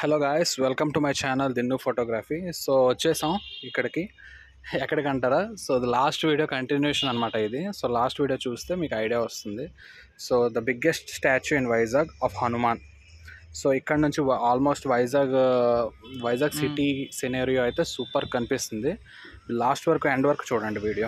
hello guys welcome to my channel Dinnu photography so వచ్చేసాం ఇక్కడికి ఎక్కడికి అంటారా so the last video continuation అనమాట ఇది సో లాస్ట్ వీడియో చూస్తే మీకు ఐడియా వస్తుంది so the biggest statue in Vizag of Hanuman so ఇక్కడ నుంచి almost Vizag Vizag city scenario అయితే సూపర్ కనిపిస్తుంది లాస్ట్ వరకు ఎండ్ వరకు చూడండి వీడియో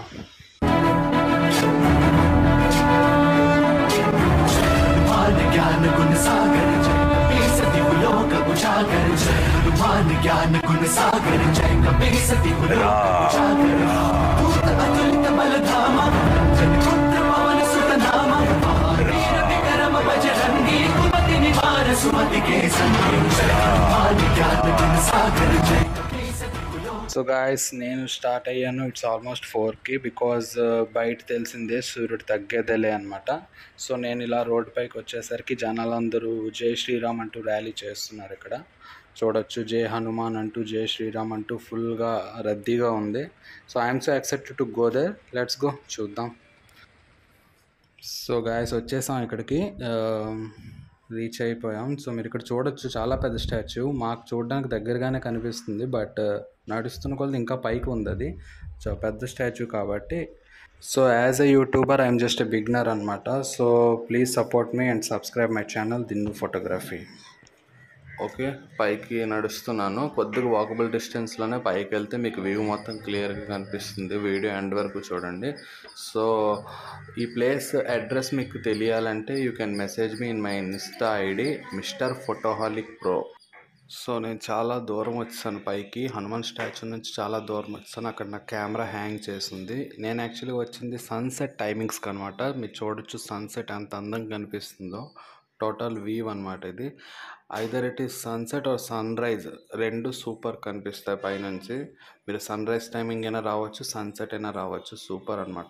हनुमान ज्ञान गुण सागर जय कपीसति लोक उजागर जय हनुमान ज्ञान गुण सागर जय कपीसति लोक उजागर भूत अतुलित बल धामा जन पुत्र पवन सुत नामा महावीर विक्रम बजरंगी कुमति निवार सुमति के संगी जय हनुमान ज्ञान गुण सागर जय कपीसति लोक సో గాయస్ నేను స్టార్ట్ అయ్యాను ఇట్స్ ఆల్మోస్ట్ ఫోర్కి బికాజ్ బయట తెలిసిందే సూర్యుడు తగ్గేదేలే అనమాట సో నేను ఇలా రోడ్ పైకి వచ్చేసరికి జనాలందరూ జై శ్రీరామ్ అంటూ ర్యాలీ చేస్తున్నారు ఇక్కడ చూడొచ్చు జై హనుమాన్ అంటూ జై శ్రీరామ్ అంటూ ఫుల్గా రద్దీగా ఉంది so I'm so excepted to go there let's go చూద్దాం సో గాయస్ వచ్చేసాం ఇక్కడికి రీచ్ అయిపోయాం సో మీరు ఇక్కడ చూడొచ్చు చాలా పెద్ద స్టాచ్యూ మాకు చూడడానికి దగ్గరగానే కనిపిస్తుంది బట్ నడుస్తున్న కొలది ఇంకా పైకి ఉంది అది సో పెద్ద స్టాచ్యూ కాబట్టి so as a YouTuber I'm just a beginner అనమాట so please support me and subscribe my channel Dinnu photography okay పైకి నడుస్తున్నాను కొద్దిగా వాకబుల్ డిస్టెన్స్లోనే పైకి వెళ్తే మీకు వ్యూ మొత్తం క్లియర్గా కనిపిస్తుంది వీడియో ఎండ్ వరకు చూడండి సో ఈ ప్లేస్ అడ్రస్ మీకు తెలియాలంటే you can message me in my insta ID mister photoholic pro so నేను చాలా దూరం వచ్చాను పైకి హనుమాన్ స్టాచ్యూ నుంచి చాలా దూరం వచ్చాను అక్కడ నా కెమెరా హ్యాంగ్ చేసింది నేను యాక్చువల్లీ వచ్చింది సన్సెట్ టైమింగ్స్కి అనమాట మీరు చూడొచ్చు సన్సెట్ ఎంత అందంగా కనిపిస్తుందో టోటల్ వ్యూ అనమాట ఇది either it is sunset or sunrise రెండు సూపర్ కనిపిస్తాయి పైనుంచి మీరు సన్ రైజ్ టైమింగ్ అయినా రావచ్చు సన్సెట్ అయినా రావచ్చు సూపర్ అనమాట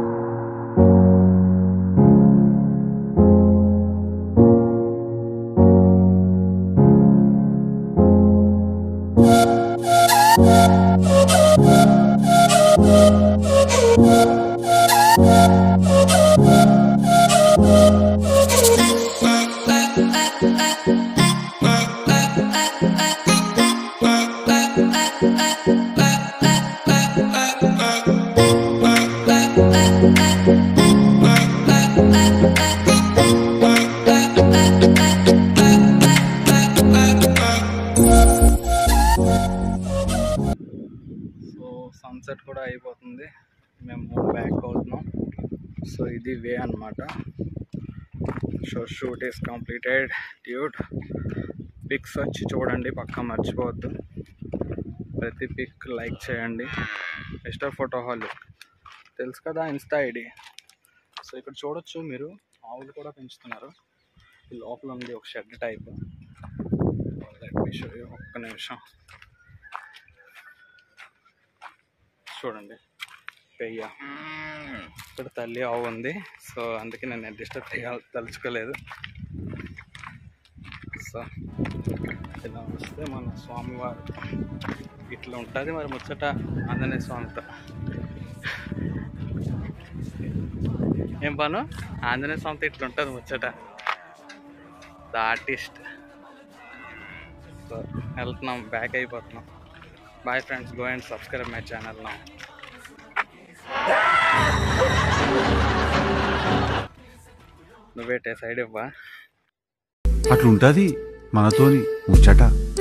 సో సన్సెట్ కూడా అయిపోతుంది మేము బ్యాక్ అవుతున్నాం సో ఇది వే అనమాట సో షూట్ ఈస్ కంప్లీటెడ్ డ్యూట్ పిక్స్ వచ్చి చూడండి పక్క మర్చిపోవద్దు ప్రతి పిక్ లైక్ చేయండి మిస్టర్ ఫోటో హాల్ తెలుసు కదా ఇన్స్టా ఐడి సో ఇక్కడ చూడొచ్చు మీరు ఆవులు కూడా పెంచుతున్నారు ఈ లోపల ఉంది ఒక షెడ్ టైప్ ఒక్క నిమిషం చూడండి పెయ్య ఇక్కడ తల్లి ఆవు ఉంది సో అందుకే నేను డిస్టర్బ్ చేయాలి తలుచుకోలేదు సో ఇలా వస్తే మన స్వామివారు ఇట్లా ఉంటుంది మరి ముచ్చట ఆంజనేయ స్వామితో ఏం పను ఆంజనేయ స్వామితో ఇట్లా ఉంటుంది ముచ్చట ద ఆర్టిస్ట్ సో వెళ్తున్నాం బ్యాక్ అయిపోతున్నాం bye friends go and subscribe my channel నా నువ్వేటే సైడ్ ఇవ్వా అట్లుంటది మనతోని ముచ్చట